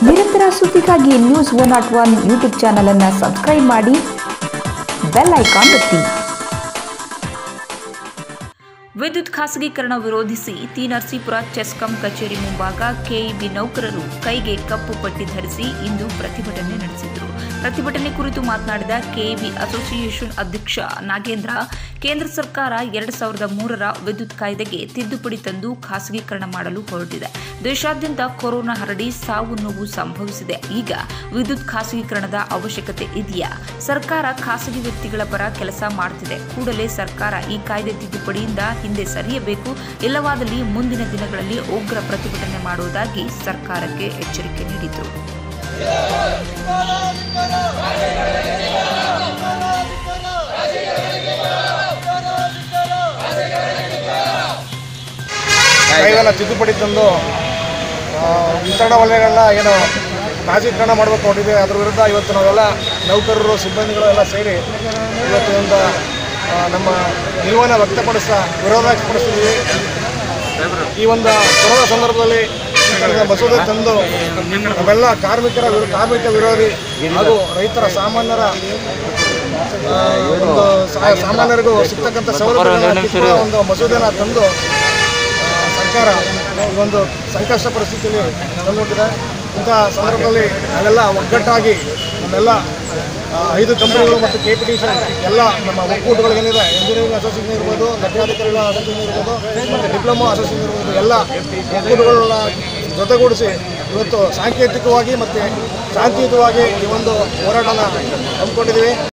ನಿರಂತರ ಸುದ್ದಿಗಾಗಿ news one not one YouTube ಚಾನಲನ್ನು ಸಬ್ಸ್ಕ್ರೈಬ್ ಮಾಡಿ ಬೆಲ್ ಐಕಾನ್ ಒತ್ತಿ ವಿದ್ಯುತ್ ಖಾಸಗೀಕರಣ ವಿರೋಧಿಸಿ ತಿ ನರಸೀಪುರ ಚೆಸ್ಕಾಂ ಕಚೇರಿ ಮುಂಭಾಗ ಕೆಇಬಿ ನೌಕರರು ಕೈಗೆ ಕಪ್ಪು ಪಟ್ಟಿ ಧರಿಸಿ ಇಂದು ಪ್ರತಿಭಟನೆ ನಡೆಸಿದರು ಪ್ರತಿಭಟನೆ ಕುರಿತು ಮಾತನಾಡಿದ ಕೆಇಬಿ ಅಸೋಸಿಯೇಷನ್ ಅಧ್ಯಕ್ಷ ನಾಗೇಂದ್ರ ಕೇಂದ್ರ ಸರ್ಕಾರ ಎರಡು ಸಾವಿರದ ಮೂರರ ವಿದ್ಯುತ್ ಕಾಯ್ದೆಗೆ ತಿದ್ದುಪಡಿ ತಂದು ಖಾಸಗೀಕರಣ ಮಾಡಲು ಹೊರಟಿದೆ ದೇಶಾದ್ಯಂತ ಕೊರೋನಾ ಹರಡಿ ಸಾವು ನೋವು ಸಂಭವಿಸಿದೆ ಈಗ ವಿದ್ಯುತ್ ಖಾಸಗೀಕರಣದ ಅವಶ್ಯಕತೆ ಇದೆಯಾ ಸರ್ಕಾರ ಖಾಸಗಿ ವ್ಯಕ್ತಿಗಳ ಪರ ಕೆಲಸ ಮಾಡ್ತಿದೆ ಕೂಡಲೇ ಸರ್ಕಾರ ಈ ಕಾಯ್ದೆ ತಿದ್ದುಪಡಿಯಿಂದ ಹಿಂದೆ ಸರಿಯಬೇಕು ಇಲ್ಲವಾದಲ್ಲಿ ಮುಂದಿನ ದಿನಗಳಲ್ಲಿ ಉಗ್ರ ಪ್ರತಿಭಟನೆ ಮಾಡುವುದಾಗಿ ಸರ್ಕಾರಕ್ಕೆ ಎಚ್ಚರಿಕೆ ನೀಡಿದರು ಕಾಯ್ದೆನ ತಿದ್ದುಪಡಿ ತಂದು ಆ, ವಿತರಣಾ ವಲಯಗಳನ್ನ ಏನು ಖಾಸಗೀಕರಣ ಮಾಡಬೇಕು ನೋಡಿದೆ ಅದ್ರ ವಿರುದ್ಧ ಇವತ್ತು ನಾವೆಲ್ಲ ನೌಕರರು ಸಿಬ್ಬಂದಿಗಳು ಎಲ್ಲ ಸೇರಿ ಇವತ್ತು ಒಂದು ಆ, ನಮ್ಮ ನಿಲುವನ್ನು ವ್ಯಕ್ತಪಡಿಸ್ತಾ ವಿರೋಧ ವ್ಯಕ್ತಪಡಿಸ್ತಿದ್ದೀವಿ ಈ ಒಂದು ಕೊರೋನಾ ಸಂದರ್ಭದಲ್ಲಿ ಈ ಥರದ ಮಸೂದೆ ತಂದು ನಾವೆಲ್ಲ ಕಾರ್ಮಿಕರ ವಿರೋ- ಕಾರ್ಮಿಕ ವಿರೋಧಿ ಹಾಗೂ ರೈತರ ಸಾಮಾನ್ಯರ ಆ, ಒಂದು ಸಾ- ಸಾಮಾನ್ಯರಿಗೂ ಸಿಗ್ತಕ್ಕಂಥ ಸವಲತ್ತುಗಳನ್ನ ಕಿತ್ತುವ ಒಂದು ಮಸೂದೆನ ತಂದು ಆ, ಸರ್ಕಾರ ಈ ಒಂದು ಸಂಕಷ್ಟ ಪರಿಸ್ಥಿತಿಯಲ್ಲಿ ತಂದುಕೊಟ್ಟಿದೆ ಇಂಥ ಸಂದರ್ಭದಲ್ಲಿ ನಾವೆಲ್ಲ ಒಗ್ಗಟ್ಟಾಗಿ ನಮ್ಮೆಲ್ಲ ಆ, ಐದು ಕಂಪನಿಗಳು ಮತ್ತು ಕೆ ಪಿ ಟಿ ಎಲ್ಲ ನಮ್ಮ ಒಕ್ಕೂಟಗಳು ಏನಿದೆ ಇಂಜಿನಿಯರಿಂಗ್ ಅಸೋಸಿಯೇಷನ್ ಇರ್ಬೋದು ಲೆಕ್ಕಾಧಿಕಾರಿಗಳ ಅಸೋಸಿಯೇಷನ್ ಇರ್ಬೋದು ಮತ್ತು ಡಿಪ್ಲೊಮಾ ಅಸೋಸಿಯೇಷನ್ ಇರ್ಬೋದು ಎಲ್ಲ ಒಕ್ಕೂಟಗಳನ್ನ ಜೊತೆಗೂಡಿಸಿ ಇವತ್ತು ಸಾಂಕೇತಿಕವಾಗಿ ಮತ್ತು ಶಾಂತಿಯುತವಾಗಿ ಈ ಒಂದು ಹೋರಾಟನ ಹಮ್ಮಿಕೊಂಡಿದ್ದೀವಿ